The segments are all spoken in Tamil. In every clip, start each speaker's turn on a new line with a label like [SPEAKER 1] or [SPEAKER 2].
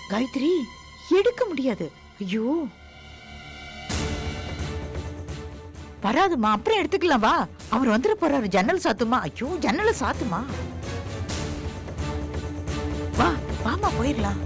[SPEAKER 1] காயத்ரி எடுக்க முடியாது ஐயோ வராதுமா அப்புறம் எடுத்துக்கலாம் வா அவர் வந்துட போறாரு ஜன்னல் சாத்துமா ஐயோ ஜன்னலை சாத்துமா வா வாமா போயிடலாம்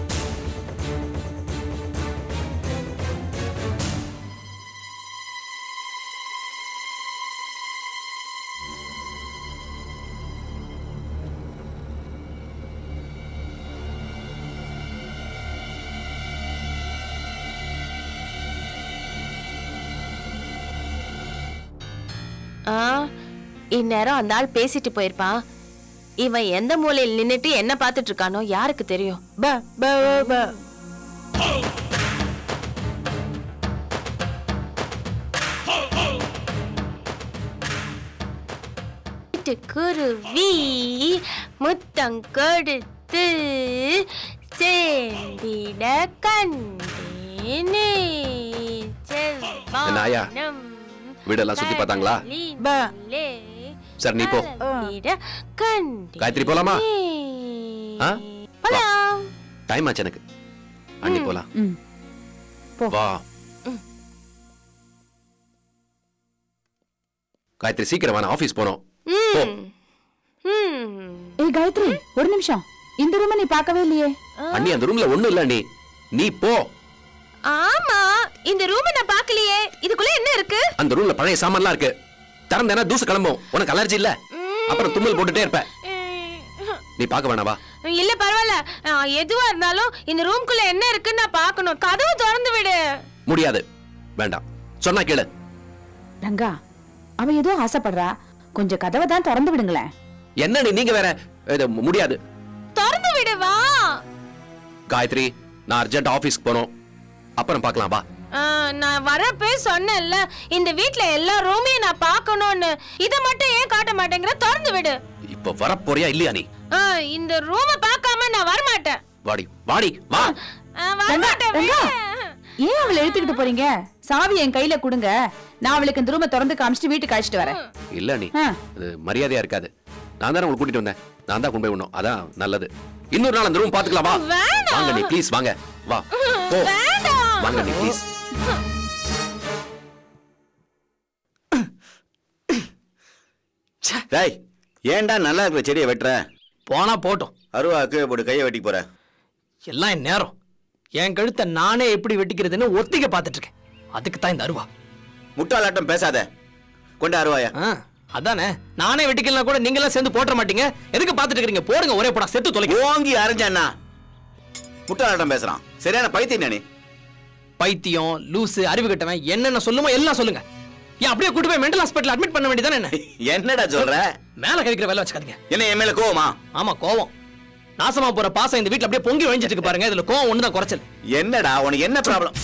[SPEAKER 2] ஆ இந்நேரம் அந்த ஆள் பேசிட்டு போயிருப்பான் இவன் எந்த மூலையில் நின்னுட்டு என்ன பார்த்துட்டு இருக்கானோ யாருக்கு தெரியும்
[SPEAKER 1] ப ப ப
[SPEAKER 2] குருவி முத்தம் கொடுத்து சேர்ந்திட கண்டேனே
[SPEAKER 3] என்ன ஆயா?
[SPEAKER 2] செவ்வானம்
[SPEAKER 3] வீடெல்லாம் சுத்தி பார்த்தாங்களா
[SPEAKER 1] ப.
[SPEAKER 2] கடலிலே
[SPEAKER 3] சரி நீ போ
[SPEAKER 2] கலந்திட கண்டேனே.
[SPEAKER 3] காயத்ரி, போலாமா? ஆ?
[SPEAKER 2] போலாம்
[SPEAKER 3] டைம் ஆச்சு எனக்கு அண்ணி போலாம்
[SPEAKER 1] ம். போ.
[SPEAKER 3] வா காயத்ரி சீக்கிரம் வா ஆபீஸ் போனோம் போ.
[SPEAKER 2] ம். ம்.
[SPEAKER 4] ஏய் காயத்ரி ஒரு நிமிஷம் இந்த ரூமை நீ பார்க்கவே இல்லையே
[SPEAKER 3] அண்ணி அந்த ரூம்ல ஒண்ணும் இல்ல அண்ணி நீ போ
[SPEAKER 2] ஆமா இந்த ரூம் நான் பார்க்கலையே இதுக்குள்ள என்ன இருக்கு
[SPEAKER 3] அந்த ரூம்ல பழைய சாமான்லாம் இருக்கு திறந்தேன்னா தூசு கிளம்பும் உனக்கு அலர்ஜி இல்ல அப்புறம் தும்மல் போட்டுட்டே இருப்ப நீ பார்க்க வேணாவா
[SPEAKER 2] இல்ல பரவாயில்ல ஆ, எதுவா இருந்தாலும் இந்த ரூம்குள்ள என்ன இருக்குன்னு நான் பார்க்கணும் கதவு திறந்து விடு
[SPEAKER 3] முடியாது வேண்டாம் சொன்னா கேளு
[SPEAKER 4] ரங்கா அவ ஏதோ ஆசைப்படுறா கொஞ்சம் கதவை தான் திறந்து விடுங்களேன்
[SPEAKER 3] என்ன நீ நீங்க வேற இது முடியாது
[SPEAKER 2] திறந்து விடு வா
[SPEAKER 3] காயத்ரி நான் அர்ஜென்ட் ஆபீஸ்க்கு போனோம் அப்புறம் பார்க்கலாம் வா
[SPEAKER 2] ஆ, நான் வரப்பே சொன்னேன்ல இந்த வீட்ல எல்லா ரூமையும் நான் பார்க்கணும்னு இத மட்டும் ஏன் காட்ட மாட்டேங்கிற திறந்து விடு
[SPEAKER 3] இப்ப வரப்போறியா இல்லையா நீ
[SPEAKER 2] ஆ, இந்த ரூமை பார்க்காம நான் வரமாட்டேன்
[SPEAKER 3] வாடி வாடி வா
[SPEAKER 2] ஆ, வரமாட்டேன்
[SPEAKER 4] ரங்கா,
[SPEAKER 2] விடு.
[SPEAKER 4] ஏன் அவளை எடுத்துக்கிட்டு போறீங்க சாவி என் கையில கொடுங்க நான் அவளுக்கு இந்த ரூமை திறந்து காமிச்சிட்டு வீட்டுக்கு அழைச்சிட்டு வரேன்
[SPEAKER 3] இல்ல நீ
[SPEAKER 4] ஆ.
[SPEAKER 3] அது மரியாதையா இருக்காது நான் தானே உங்களுக்கு கூட்டிட்டு வந்தேன் நான் தான் கொண்டு போய் விடணும் அதான் நல்லது இன்னொரு நாள் அந்த ரூம் பாத்துக்கலாம் வா
[SPEAKER 2] வேணாம்.
[SPEAKER 3] வாங்க நீ ப்ளீஸ் வாங்க வா போ
[SPEAKER 2] வேண்டாம்.
[SPEAKER 3] வாங்க நீ ப்ளீஸ்
[SPEAKER 5] டேய் ஏன்டா நல்லா இருக்கிற செடியை வெட்டுற
[SPEAKER 6] போனா போட்டும்
[SPEAKER 5] அருவா கீழே போட்டு கையை வெட்டி போற
[SPEAKER 6] எல்லாம் என் நேரம் என் கழுத்தை நானே எப்படி வெட்டிக்கிறதுன்னு ஒத்திக பார்த்துட்டு இருக்கேன் அதுக்கு தான் இந்த அருவா
[SPEAKER 5] முட்டாளாட்டம் பேசாத கொண்டு அருவாயா
[SPEAKER 6] ஆ, அதானே நானே வெட்டிக்கலாம் கூட நீங்களாம் சேர்ந்து போட்டுற மாட்டீங்க எதுக்கு பார்த்துட்டு இருக்கீங்க போடுங்க ஒரே போடா செத்து தொலைங்க
[SPEAKER 5] ஓங்கி அரைஞ்சானா முட்டாளாட்டம் பேசுறான் சரியான பைத்தியம் நீ
[SPEAKER 6] பைத்தியம் லூசு அறிவு கட்டவன் என்னென்ன சொல்லுமோ எல்லாம் சொல்லுங்க ஏன் அப்படியே கூட்டு போய் மென்டல் ஹாஸ்பிட்டல் அட்மிட் பண்ண வேண்டியதானே என்ன
[SPEAKER 5] என்னடா சொல்ற
[SPEAKER 6] மேல கழிக்கிற வேலை வச்சுக்காதீங்க
[SPEAKER 5] என்ன என் மேல கோவமா
[SPEAKER 6] ஆமா கோவம் நாசமா போற பாசம் இந்த வீட்ல அப்படியே பொங்கி வழிஞ்சிட்டு இருக்கு பாருங்க இதுல கோவம் ஒண்ணுதான் குறைச்சல்
[SPEAKER 5] என்னடா உனக்கு என்ன ப்ராப்ளம்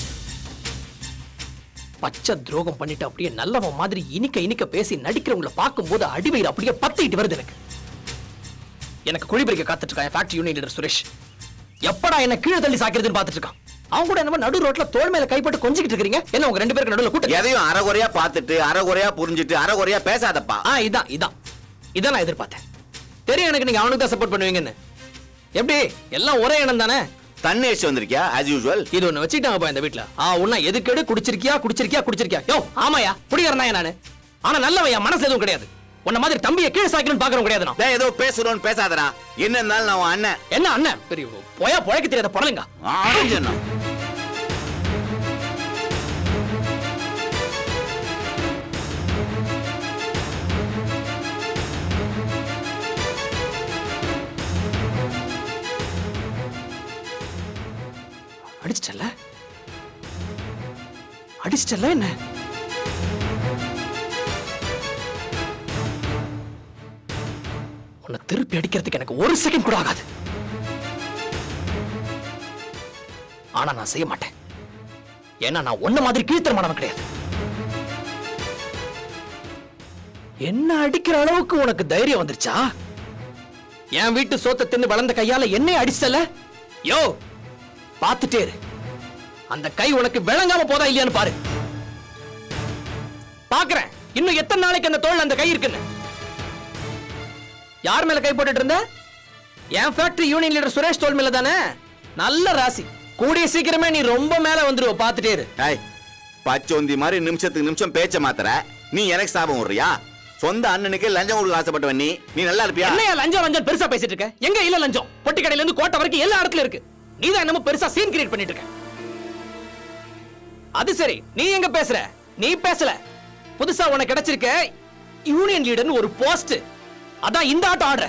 [SPEAKER 6] பச்சை துரோகம் பண்ணிட்டு அப்படியே நல்லவன் மாதிரி இனிக்க இனிக்க பேசி நடிக்கிறவங்கள பார்க்கும்போது அடிவயிறு அப்படியே பத்திட்டு வருது எனக்கு எனக்கு குழிபறிக்க காத்துட்டு இருக்கான் ஃபேக்டரி யூனியன் லீடர் சுரேஷ் எப்படா என்ன கீழே தள்ளி சாக்கிறதுன்னு பார்த்துட்டு இருக்கான் அவங்க கூட என்னமோ நடு ரோட்ல தோள் மேல கைப்பட்டு கொஞ்சிக்கிட்டு இருக்கீங்க என்ன உங்க ரெண்டு பேருக்கு நடுவுல கூட்டம்
[SPEAKER 5] எதையும் அறகுறையா பார்த்துட்டு அறகுறையா புரிஞ்சுட்டு அறகுறையா பேசாதப்பா
[SPEAKER 6] ஆ இதான் இதான் இதான் நான் எதிர்பார்த்தேன் தெரியும் எனக்கு நீங்க அவனுக்கு தான் சப்போர்ட் பண்ணுவீங்கன்னு எப்படி எல்லாம் ஒரே இனம் தானே
[SPEAKER 5] தண்ணி அடிச்சு வந்திருக்கியா ஆஸ் யூஸ்வல்
[SPEAKER 6] இது ஒண்ணு வச்சுட்டாங்கப்பா இந்த வீட்ல ஆ உன்ன எதுக்கெடு குடிச்சிருக்கியா குடிச்சிருக்கியா குடிச்சிருக்கியா யோ ஆமாயா குடிக்கிறனா நானு ஆனா நல்லவையா மனசுல எதுவும் கிடையாது உன்ன மாதிரி தம்பியை கீழே சாய்க்கணும்னு பாக்குறோம் கிடையாது நான்
[SPEAKER 5] டேய் ஏதோ பேசுறோன்னு பேசாதடா என்ன இருந்தாலும் நான் உன் அண்ணன்
[SPEAKER 6] என்ன அண்ணன் பெரிய போயா புழைக்க தெரியாத புடலுங்க
[SPEAKER 5] ஆரஞ்சண்ணா
[SPEAKER 6] அடிச்சிட்டல அடிச்சிட்டல என்ன உன்னை திருப்பி அடிக்கிறதுக்கு எனக்கு ஒரு செகண்ட் கூட ஆகாது ஆனா நான் செய்ய மாட்டேன் ஏன்னா நான் ஒன்ன மாதிரி கீழ்த்தரமானவன் கிடையாது என்ன அடிக்கிற அளவுக்கு உனக்கு தைரியம் வந்துருச்சா என் வீட்டு சோத்தை தின்னு வளர்ந்த கையால என்னை அடிச்சல யோ பார்த்துட்டே இரு அந்த கை உனக்கு விளங்காம போதா இல்லையான்னு பாரு பாக்குறேன் இன்னும் எத்தனை நாளைக்கு அந்த தோல் அந்த கை இருக்குன்னு யார் மேல கை போட்டுட்டு இருந்த என் ஃபேக்டரி யூனியன் லீடர் சுரேஷ் தோல் மேல தானே நல்ல ராசி கூடிய சீக்கிரமே நீ ரொம்ப மேல வந்துருவ பாத்துட்டே இரு
[SPEAKER 5] ஏய் பச்சோந்தி மாதிரி நிமிஷத்துக்கு நிமிஷம் பேச்ச மாத்துற நீ எனக்கு சாபம் விடுறியா சொந்த அண்ணனுக்கே லஞ்சம் கொடுக்க ஆசைப்பட்டவன் நீ நீ நல்லா இருப்பியா
[SPEAKER 6] என்னையா லஞ்சம் லஞ்சம் பெருசா பேசிட்டு இருக்க எங்க இல்ல லஞ்சம் பொட்டி கடையில இருந்து கோட்டை வரைக்கும் எல்லா இடத்துல இருக்கு நீ தான் என்னமோ பெருசா சீன் கிரியேட் பண்ணிட்டு இருக்க அது சரி நீ எங்க பேசுற நீ பேசல புதுசா உனக்கு கிடைச்சிருக்க யூனியன் லீடர்னு ஒரு போஸ்ட் அதான் இந்த ஆட்டம் ஆடுற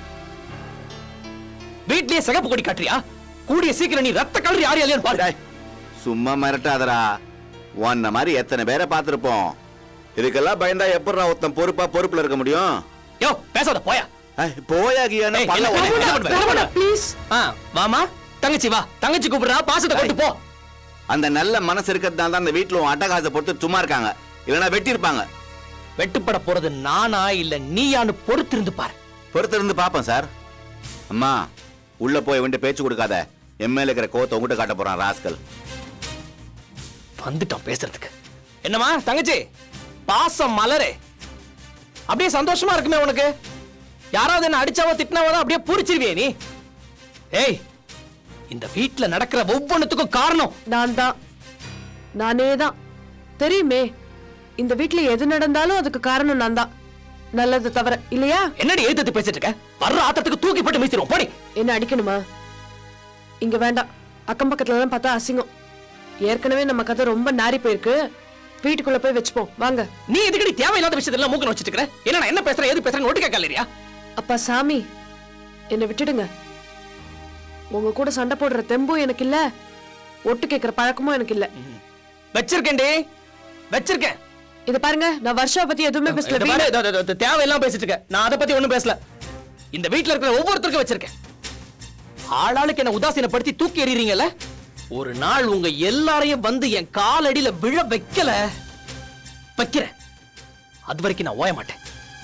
[SPEAKER 6] வீட்லயே சிகப்பு கொடி காட்டுறியா கூடிய சீக்கிரம் நீ ரத்த கலரி யார் இல்லையான்னு பாரு
[SPEAKER 5] டேய், சும்மா மிரட்டாதடா உன்ன மாதிரி எத்தனை பேரை பார்த்திருப்போம் இதுக்கெல்லாம் பயந்தா எப்படிடா ஒருத்தன் பொறுப்பா பொறுப்புல இருக்க முடியும்
[SPEAKER 6] யோ பேசாத போயா
[SPEAKER 5] ஏய், போயா கியான்னு
[SPEAKER 6] ஏய்,
[SPEAKER 5] பல்ல
[SPEAKER 6] என்ன
[SPEAKER 5] உடைச்சு
[SPEAKER 6] பண்ண,
[SPEAKER 5] சாப்பிடுவேன்.
[SPEAKER 6] என்ன பண்ண, please. ஆ, வாமா தங்கச்சி வா தங்கச்சி கூப்பிடுறா பாசத்தை கொண்டு போ
[SPEAKER 5] அந்த நல்ல மனசு இருக்கிறதுனால தான் அந்த வீட்டுல உன் அட்டகாசை பொறுத்து சும்மா இருக்காங்க இல்லைன்னா வெட்டி இருப்பாங்க
[SPEAKER 6] வெட்டுப்பட போறது நானா இல்ல நீயான்னு பொறுத்திருந்து பாரு
[SPEAKER 5] பொறுத்து இருந்து பாப்பேன் சார் அம்மா உள்ள போய் வந்து பேச்சு கொடுக்காத எம்எல்ஏ இருக்கிற கோத்தை உங்ககிட்ட காட்ட போறான் ராஸ்கல்
[SPEAKER 6] வந்துட்டான் பேசுறதுக்கு என்னம்மா தங்கச்சி பாசம் மலரே அப்படியே சந்தோஷமா இருக்குமே உனக்கு யாராவது என்ன அடிச்சாவோ திட்டினாவோ தான் அப்படியே பூரிச்சிருவியே நீ ஏய் இந்த வீட்ல நடக்கிற ஒவ்வொன்றுத்துக்கும் காரணம்
[SPEAKER 7] நான் தான் நானே தான் தெரியுமே இந்த வீட்ல எது நடந்தாலும் அதுக்கு காரணம் நான் தான் நல்லது தவிர இல்லையா
[SPEAKER 6] என்னடி எழுத்து பேசிட்டு இருக்க வர்ற ஆத்தத்துக்கு தூக்கி போட்டு மீச்சிரும் போடி
[SPEAKER 7] என்ன அடிக்கணுமா இங்க வேண்டாம் அக்கம் பக்கத்துல எல்லாம் பார்த்தா அசிங்கம் ஏற்கனவே நம்ம கதை ரொம்ப நாரி போயிருக்கு வீட்டுக்குள்ள போய் வச்சுப்போம் வாங்க
[SPEAKER 6] நீ எதுக்கடி தேவையில்லாத விஷயத்தெல்லாம் மூக்கன் வச்சிட்டு இருக்கிற என்ன நான் என்ன பேசுறேன் எது பேசுறேன் ஒட்டு கேட்கலையா
[SPEAKER 7] அப்பா சாமி என்னை விட்டுடுங்க உங்க கூட சண்டை போடுற தெம்பும் எனக்கு இல்ல ஒட்டு கேட்கிற பழக்கமும் எனக்கு இல்ல
[SPEAKER 6] வச்சிருக்கேன்டி வச்சிருக்கேன்
[SPEAKER 7] இத பாருங்க நான் வர்ஷாவை பத்தி எதுவுமே பேசல
[SPEAKER 6] இத பாரு, இதோ, இதோ, இதோ, தேவையெல்லாம் பேசிட்டு இருக்க நான் அதை பத்தி ஒண்ணும் பேசல இந்த வீட்ல இருக்கிற ஒவ்வொருத்தருக்கும் வச்சிருக்கேன் ஆளாளுக்கு என்ன உதாசீனப்படுத்தி தூக்கி எறியறீங்கல்ல ஒரு நாள் உங்க எல்லாரையும் வந்து என் காலடியில விழ வைக்கல வைக்கிறேன் அது வரைக்கும் நான் ஓய மாட்டேன்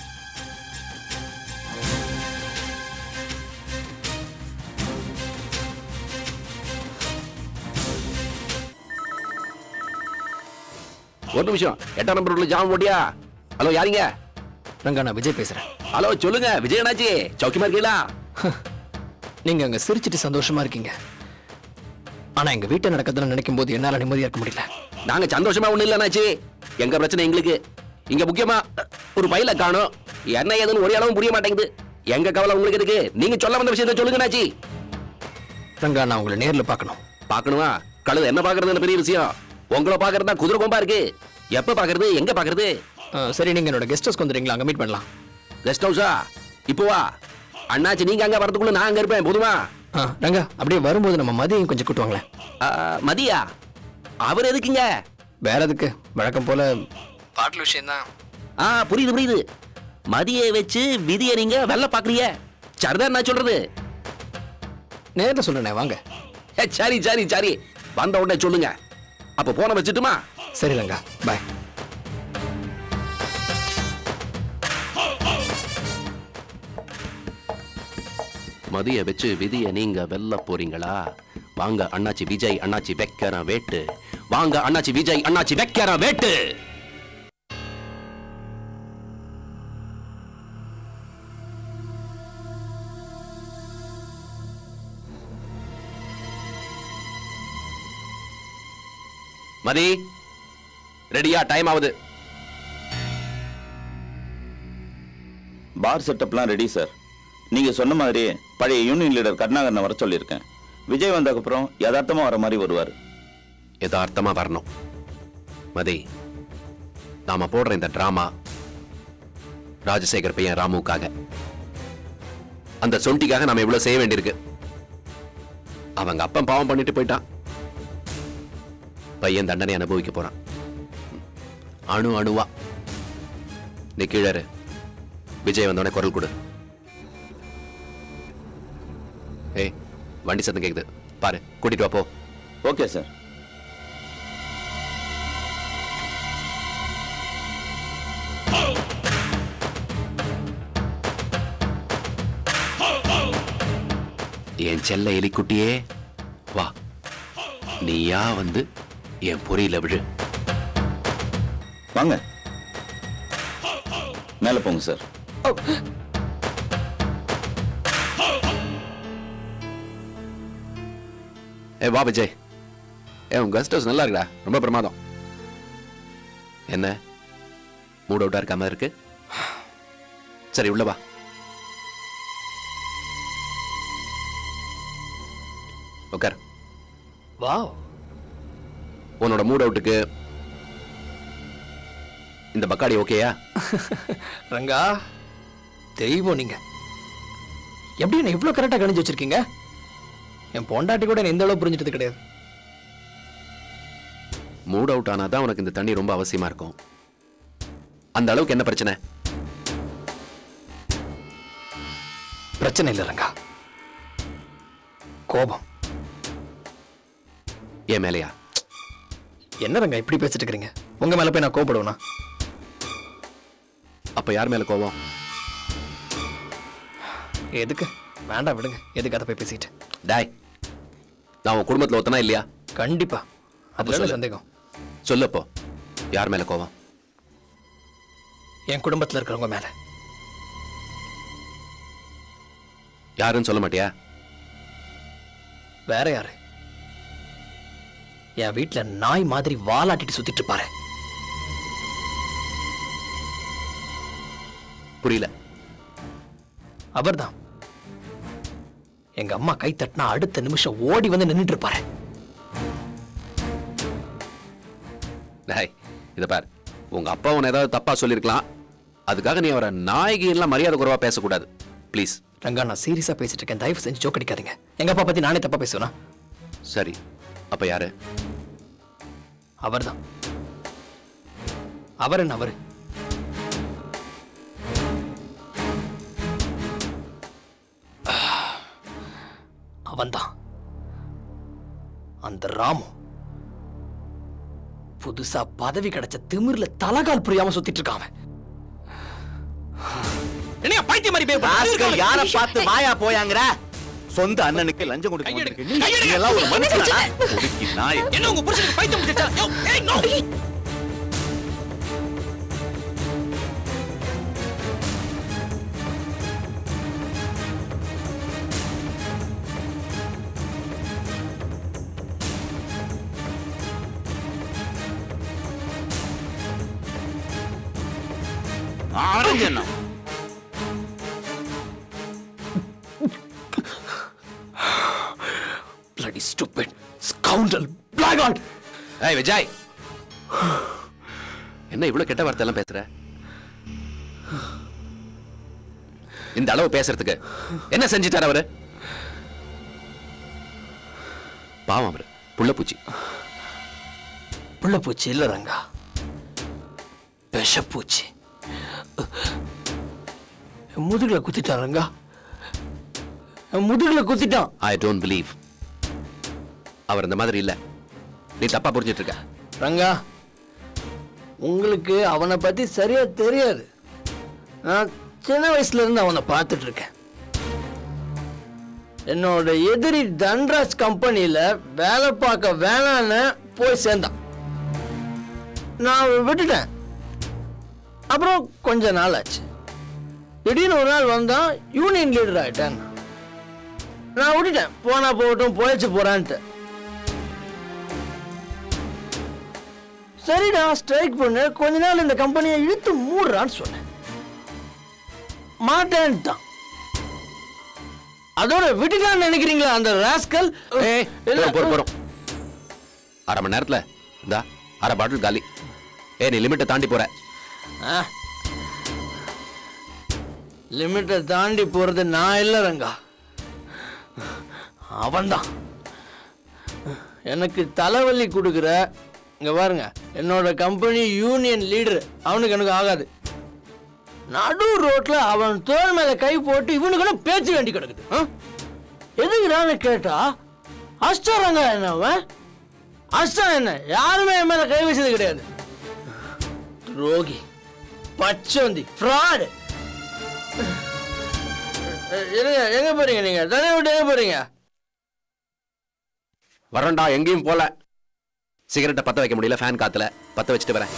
[SPEAKER 3] ஒரு நிமிஷம் எட்டாம் நம்பர் உள்ள ஜாம் ஓடியா ஹலோ யாரிங்க
[SPEAKER 6] ரங்கா நான் விஜய் பேசுறேன்
[SPEAKER 3] ஹலோ சொல்லுங்க விஜய் அண்ணாச்சி சௌக்கியமா இருக்கீங்களா
[SPEAKER 6] நீங்க அங்க சிரிச்சிட்டு சந்தோஷமா இருக்கீங்க ஆனா எங்க வீட்டை நடக்கிறதுல நினைக்கும் போது என்னால நிம்மதியா இருக்க முடியல
[SPEAKER 3] நாங்க சந்தோஷமா ஒண்ணு இல்ல அண்ணாச்சி எங்க பிரச்சனை எங்களுக்கு இங்க முக்கியமா ஒரு பையில காணும் என்ன ஏதுன்னு ஒரு அளவும் புரிய மாட்டேங்குது எங்க கவலை உங்களுக்கு எதுக்கு நீங்க சொல்ல வந்த விஷயத்தை சொல்லுங்க அண்ணாச்சி
[SPEAKER 6] ரங்கா நான் உங்களை நேர்ல பார்க்கணும்
[SPEAKER 3] பார்க்கணுமா கழுது என்ன பாக்குறதுன்னு பெரிய விஷயம் உங்களை பாக்குறதா குதிரை கொம்பா இருக்கு எப்ப பாக்குறது எங்க பாக்குறது
[SPEAKER 6] அஹ், சரி நீங்க என்னோட கெஸ்ட் ஹவுஸ் வந்துடுறீங்களா அங்க மீட் பண்ணலாம்
[SPEAKER 3] கெஸ்ட் ஹவுஸா இப்போ வா அண்ணாச்சி நீங்க அங்க வரதுக்குள்ள நான் அங்க இருப்பேன் போதுமா
[SPEAKER 6] ஆ, ரங்கா அப்படியே வரும்போது நம்ம மதியம் கொஞ்சம் கூட்டுவாங்களேன்
[SPEAKER 3] ஆ, மதியா அவர் எதுக்குங்க
[SPEAKER 6] வேற எதுக்கு வழக்கம் போல பாட்டில் விஷயம் தான்
[SPEAKER 3] ஆ புரியுது புரியுது மதியை வச்சு விதியை நீங்க வெள்ள பாக்குறீங்க சரிதான் நான் சொல்றது
[SPEAKER 6] நேரில் சொல்றேனே வாங்க
[SPEAKER 3] ஏ, சரி சரி சரி வந்த உடனே சொல்லுங்க அப்ப போன வச்சுட்டுமா
[SPEAKER 6] சரி ரங்கா பாய்
[SPEAKER 3] மதிய வச்சு விதிய நீங்க வெல்ல போறீங்களா வாங்க அண்ணாச்சி விஜய் அண்ணாச்சி வெக்கற வேட்டு வாங்க அண்ணாச்சி விஜய் அண்ணாச்சி வெக்கற வேட்டு மதி ரெடியா டைம் ஆகுது
[SPEAKER 8] பார் செட்டப்லாம் ரெடி சார் நீங்க சொன்ன மாதிரி பழைய யூனியன் லீடர் கருணாகரனை வர சொல்லியிருக்கேன் விஜய் வந்ததுக்கப்புறம் யதார்த்தமா வர மாதிரி வருவார்
[SPEAKER 3] யதார்த்தமா வரணும் மதி நாம போடுற இந்த டிராமா ராஜசேகர் பையன் ராமுக்காக அந்த சொண்டிக்காக நாம இவ்வளவு செய்ய வேண்டியிருக்கு அவங்க அப்பன் பாவம் பண்ணிட்டு போயிட்டான் பையன் தண்டனை அனுபவிக்க போறான் அணு அணுவா நீ கீழே இரு. விஜய் வந்தோடனே குரல் கொடு ஏய் வண்டி சத்தம் கேக்குது பாரு கூட்டிட்டு வா போ
[SPEAKER 8] ஓகே சார்
[SPEAKER 3] என் செல்ல எலிக்குட்டியே வா நீயா வந்து என் பொறியில விழு
[SPEAKER 8] வாங்க மேலே போங்க சார்
[SPEAKER 3] ஏ வா விஜய் ஏ உன் கெஸ்ட் ஹவுஸ் நல்லா இருக்குடா ரொம்ப பிரமாதம் என்ன மூட் அவுட்டா இருக்காம இருக்கு சரி உள்ள வா உட்கார்
[SPEAKER 6] வாவ்
[SPEAKER 3] உன்னோட மூட் அவுட்டுக்கு இந்த பக்காடி ஓகேயா
[SPEAKER 6] ரங்கா தெய்வம் நீங்க எப்படி என்ன இவ்வளவு கரெக்டா கணிச்சு வச்சிருக்கீங்க என் பொண்டாட்டி கூட என்ன எந்த அளவு புரிஞ்சிட்டது கிடையாது
[SPEAKER 3] மூட் அவுட் ஆனாதான் உனக்கு இந்த தண்ணி ரொம்ப அவசியமா இருக்கும் அந்த அளவுக்கு என்ன பிரச்சனை
[SPEAKER 6] பிரச்சனை இல்லை ரங்கா கோபம்
[SPEAKER 3] ஏன் மேலையா
[SPEAKER 6] என்ன ரங்கா இப்படி பேசிட்டு இருக்கிறீங்க உங்க மேல போய் நான் கோபப்படுவேனா
[SPEAKER 3] அப்ப யார் மேல கோவம்
[SPEAKER 6] எதுக்கு வேண்டாம் விடுங்க எதுக்கு அதை போய் பேசிட்டு
[SPEAKER 3] டாய் நான் உன் குடும்பத்துல ஒத்தனா இல்லையா
[SPEAKER 6] கண்டிப்பா அதுல
[SPEAKER 3] சொல்லு.
[SPEAKER 6] என்ன சந்தேகம்
[SPEAKER 3] சொல்லப்போ யார் மேல கோவம்
[SPEAKER 6] என் குடும்பத்துல இருக்கிறவங்க மேல
[SPEAKER 3] யாருன்னு சொல்ல மாட்டியா
[SPEAKER 6] வேற யாரு என் வீட்டுல நாய் மாதிரி வாலாட்டிட்டு சுத்திட்டு இருப்பாரு
[SPEAKER 3] புரியல
[SPEAKER 6] அவர்தான் எங்க அம்மா கை தட்டினா அடுத்த நிமிஷம் ஓடி வந்து நின்னுட்டு இருப்பாரு
[SPEAKER 3] டாய் இத பார் உங்க அப்பா உன்னை ஏதாவது தப்பா சொல்லிருக்கலாம் அதுக்காக நீ அவரை நாயகி எல்லாம் மரியாதை குறைவா பேசக்கூடாது ப்ளீஸ்
[SPEAKER 6] ரங்கா நான் சீரியஸா பேசிட்டு இருக்கேன் தயவு செஞ்சு ஜோக் அடிக்காதீங்க எங்க அப்பா பத்தி நானே தப்பா பேசுவேனா
[SPEAKER 3] சரி அப்ப யாரு
[SPEAKER 6] அவர்தான் அவர் என்ன அவரு அவன்தான் அந்த ராமு புதுசா பதவி கிடைச்ச திமிர்ல தலகால் புரியாம சுத்திட்டு இருக்கான் அவன். என்னையா பைத்தியம் மாதிரி பேசுற?
[SPEAKER 5] ராஸ்கல் யார பார்த்து வாயா போயாங்கற சொந்த அண்ணனுக்கு லஞ்சம் கொடுக்க
[SPEAKER 6] கையெடு.
[SPEAKER 5] வந்திருக்கு. நீ
[SPEAKER 6] கையெடு.
[SPEAKER 5] நீ எல்லாம் ஒரு மனுஷனா ஒடுக்கி நாய்
[SPEAKER 6] என்ன உங்க புருஷனுக்கு பைத்தியம் பிடிச்சிருச்சா? யோ, ஏய், no.
[SPEAKER 5] ஆரஞ்சண்ணா
[SPEAKER 6] Bloody stupid scoundrel blackguard
[SPEAKER 3] ஏய் விஜய் என்ன இவ்வளவு கெட்ட வார்த்தை எல்லாம் பேசுற இந்த அளவு பேசுறதுக்கு என்ன செஞ்சிட்டார் அவரு பாவம் அவரு புள்ளப்பூச்சி
[SPEAKER 6] புள்ளப்பூச்சி இல்ல ரங்கா விஷப்பூச்சி என் முதுகுல குத்திட்டான் ரங்கா என் முதுகுல குத்திட்டான்
[SPEAKER 3] ஐ டோன்ட் பிலீவ் அவர் இந்த மாதிரி இல்ல நீ தப்பா புரிஞ்சிட்டு இருக்க
[SPEAKER 6] ரங்கா உங்களுக்கு அவனை பத்தி சரியா தெரியாது நான் சின்ன வயசுல இருந்து அவனை பார்த்துட்டு இருக்கேன் என்னோட எதிரி தன்ராஜ் கம்பெனியில வேலை பார்க்க வேணான்னு போய் சேர்ந்தான் நான் விட்டுட்டேன் அப்புறம் கொஞ்ச நாள் ஆச்சு திடீர்னு ஒரு நாள் வந்தான் யூனியன் லீடர் ஆயிட்டேன் நான் விட்டுட்டேன் போனா போகட்டும் போயிடுச்சு போறான்ட்டு சரிடா ஸ்ட்ரைக் பண்ணு கொஞ்ச நாள் இந்த கம்பெனியை இழுத்து மூடுறான்னு சொன்னேன் மாட்டேன்ட்டான் அதோட விட்டுட்டான்னு நினைக்கிறீங்களா அந்த ராஸ்கல்
[SPEAKER 3] ஏய் போறோம் போறோம் போறோம் அரை மணி நேரத்துல இந்தா அரை பாட்டில் காலி ஏய் நீ லிமிட்டை தாண்டி போற
[SPEAKER 6] லிமிட்டை தாண்டி போறது நான் இல்ல ரங்கா அவன்தான் எனக்கு தலைவலி கொடுக்குற இங்க பாருங்க என்னோட கம்பெனி யூனியன் லீடர் அவனுக்கு எனக்கு ஆகாது நடு ரோட்ல அவன் தோல் மேல கை போட்டு இவனுக்கு பேச்சு வேண்டி கிடக்குது ஆ? எதுக்குடான்னு கேட்டா அஷ்டரங்க என்ன அவன் அஷ்டம் என்ன யாருமே என் மேல கை வச்சது கிடையாது துரோகி பச்சோந்தி ஃப்ராடு இருங்க எங்க போறீங்க நீங்க தனியா விட்டு எங்க போறீங்க
[SPEAKER 3] வரேன்டா எங்கேயும் போல சிகரெட்டை பத்த வைக்க முடியல ஃபேன் காத்துல பத்த வச்சுட்டு வரேன்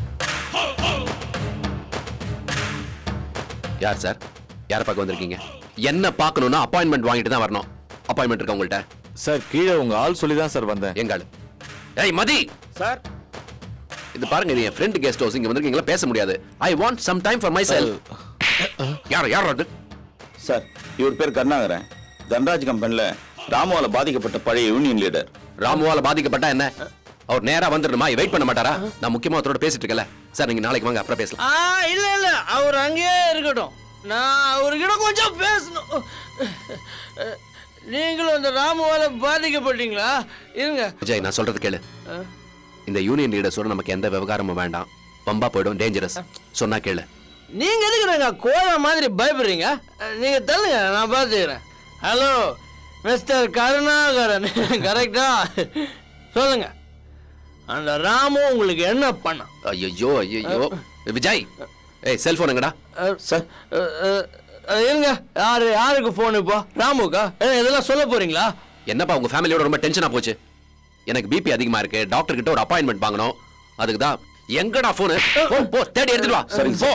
[SPEAKER 3] யார் சார் யாரை பார்க்க வந்திருக்கீங்க என்ன பார்க்கணும்னா அப்பாயின்மெண்ட் வாங்கிட்டு தான் வரணும் அப்பாயின்மெண்ட் இருக்கா உங்கள்ட்ட
[SPEAKER 9] சார் கீழே உங்க ஆள் சொல்லி தான் சார் வந்தேன்
[SPEAKER 3] எங்காள் ஏய் மதி
[SPEAKER 9] சார்
[SPEAKER 3] இது பாருங்க இது என் ஃப்ரெண்ட் கெஸ்ட் ஹவுஸ் இங்க வந்திருக்கீங்களா பேச முடியாது I want some time for my myself யார் அது
[SPEAKER 8] சார் இவர் பேர் கருணாகரன் தன்ராஜ் கம்பெனில ராமுவால பாதிக்கப்பட்ட பழைய யூனியன் லீடர்
[SPEAKER 3] ராமுவால பாதிக்கப்பட்டா என்ன அவர் நேரா வந்துடணுமா வெயிட் பண்ண மாட்டாரா நான் முக்கியமா ஒருத்தரோட பேசிட்டு இருக்கல சார் நீங்க நாளைக்கு வாங்க அப்புறம் பேசலாம்
[SPEAKER 10] ஆ இல்ல இல்ல அவர் அங்கேயே இருக்கட்டும் நான் அவர்கிட்ட கொஞ்சம் பேசணும் நீங்களும் அந்த ராமுவால பாதிக்கப்பட்டீங்களா இருங்க
[SPEAKER 3] விஜய் நான் சொல்றது கேளு இந்த யூனியன் லீடர்ஸோட நமக்கு எந்த விவகாரமும் வேண்டாம் பம்பா போயிடும் டேஞ்சரஸ் சொன்னா கேளு
[SPEAKER 10] நீங்க எதுக்குறங்க கோழ மாதிரி பயப்படுறீங்க நீங்க தள்ளுங்க நான் பார்த்துக்கிறேன் ஹலோ மிஸ்டர் கருணாகரன் கரெக்டா சொல்லுங்க அந்த ராமு உங்களுக்கு என்ன பண்ணான்
[SPEAKER 3] ஐயோ ஐயோ விஜய் ஏய் செல்போன் எங்கடா
[SPEAKER 8] சார்
[SPEAKER 10] அஹ், அஹ், அஹ், இருங்க யாரு யாருக்கு ஃபோன் இப்போ ராமுக்கா ஏ, இதெல்லாம் சொல்ல போறீங்களா
[SPEAKER 3] என்னப்பா உங்க ஃபேமிலியோட ரொம்ப டென்ஷனா போச்சு எனக்கு பிபி அதிகமா இருக்கு டாக்டர் கிட்ட ஒரு அப்பாயின்மெண்ட் வாங்கணும் அதுக்கு தான் எங்கடா போனு போ போ தேடி எடுத்துட்டு வா
[SPEAKER 8] சரிங்க
[SPEAKER 3] போ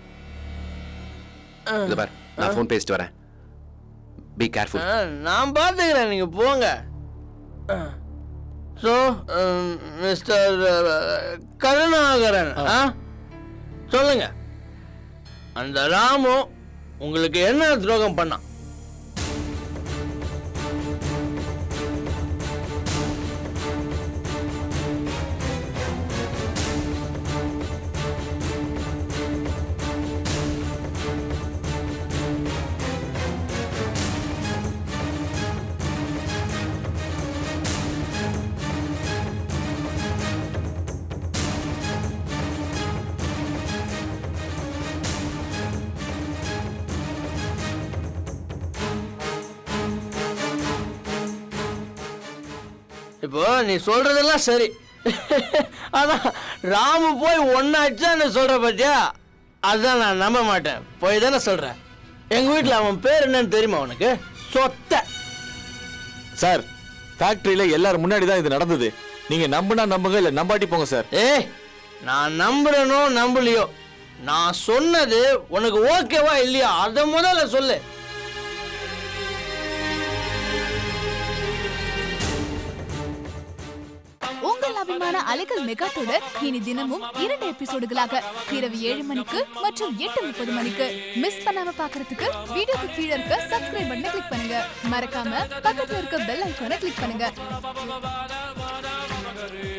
[SPEAKER 3] இது பார் நான் ஃபோன் பேசிட்டு வரேன் பி கேர்ஃபுல்
[SPEAKER 10] அஹ், நான் பார்த்துக்கிறேன் நீங்க போங்க ஸோ மிஸ்டர் கருணாகரன் ஆ சொல்லுங்க அந்த ராமு உங்களுக்கு என்ன துரோகம் பண்ணான் இப்போ நீ சொல்றதெல்லாம் சரி அதான் ராமு போய் ஒன்னாச்சான்னு சொல்ற பத்தியா அதான் நான் நம்ப மாட்டேன் போய் தானே சொல்றேன் எங்க வீட்டுல அவன் பேர் என்னன்னு தெரியுமா உனக்கு சொத்த
[SPEAKER 9] சார் ஃபேக்டரியில எல்லாரும் முன்னாடி தான் இது நடந்தது நீங்க நம்புனா நம்புங்க இல்ல நம்பாட்டி போங்க சார்
[SPEAKER 10] ஏய் நான் நம்புறேனோ நம்பலையோ நான் சொன்னது உனக்கு ஓகேவா இல்லையா அதை முதல்ல சொல்லு
[SPEAKER 11] உங்கள் அபிமான அலைகள் மெகா தொடர் இனி தினமும் இரண்டு எபிசோடுகளாக இரவு ஏழு மணிக்கு மற்றும் எட்டு முப்பது மணிக்கு மிஸ் பண்ணாம பாக்குறதுக்கு வீடியோக்கு கீழே இருக்க சப்ஸ்கிரைப் பட்டனை கிளிக் பண்ணுங்க மறக்காம பக்கத்துல இருக்க பெல் ஐகானை கிளிக் பண்ணுங்க